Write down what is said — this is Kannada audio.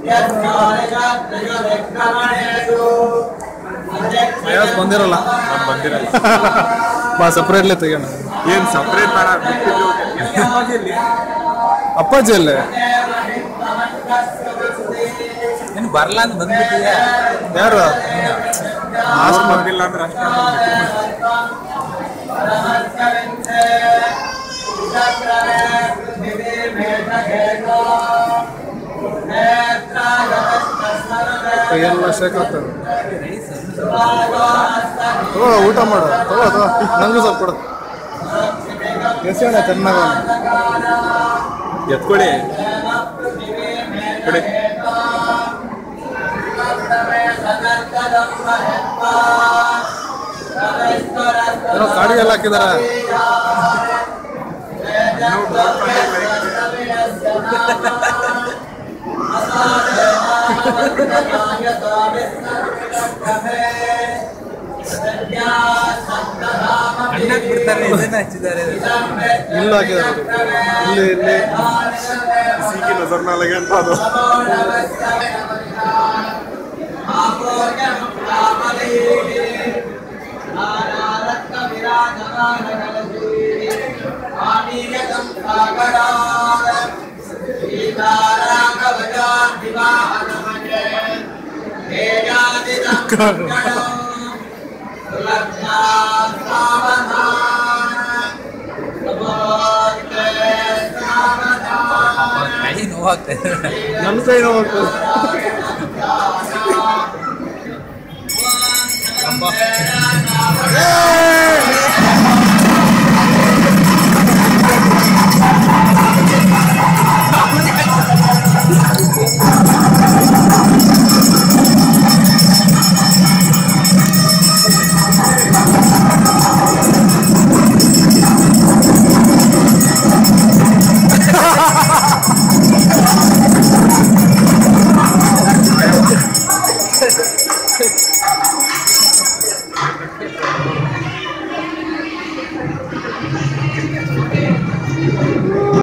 ಪ್ರಯಾಸ ಬಂದಿರಲ್ಲ ನಾನು ಬಂದಿರಲ್ಲ ಬಾ ಸಪ್ರೇಟ್ಲಿ ತೆಗೋಣ ಏನ್ ಸಪ್ರೇಟ್ ಬೇಡ ಬಿಟ್ಟಿದ್ದು ಎಲ್ಲಿ ಅಪ್ಪಾಜಿ ಅಲ್ಲೇ ನೀನು ಬರಲ್ಲ ಅಂತ ಬಂದ್ಬಿಟ್ಟಿದೆ ಯಾರು ಅಷ್ಟು ಬಂದಿಲ್ಲ ಅಂದ್ರೆ ಅಷ್ಟೇ ಕೈಯೆಲ್ಲ ಶೇಕ್ ಆಗ್ತದೆ ತಗೋ ಊಟ ಮಾಡು ತಗೋ ತಗೋ ನಂಗೂ ಸ್ವಲ್ಪ ಕೊಡು ಎಸೋಣ ಚೆನ್ನಾಗ ಎತ್ಕೊಳ್ಳಿ ಕೊಡಿ ಏನೋ ಕಾಡಿಗೆಲ್ಲ ಹಾಕಿದಾರ ಇನ್ನೂ ನೋಡ್ಕೊಂಡೆ like ಅಣ್ಣಕ್ಕೆ ಬಿಡ್ತಾರೆ ಇದನ್ನ ಹಚ್ಚಿದ್ದಾರೆ ಇಲ್ಲ ಹಾಕಿದಾರೆ ಇಲ್ಲಿ ಇಲ್ಲಿ किसी की नजर ना लगे ಅಂತ ಅದು ಕೈ ನೋವಾಗ್ತದೆ ನನ್ನ ಕೈ ನೋವು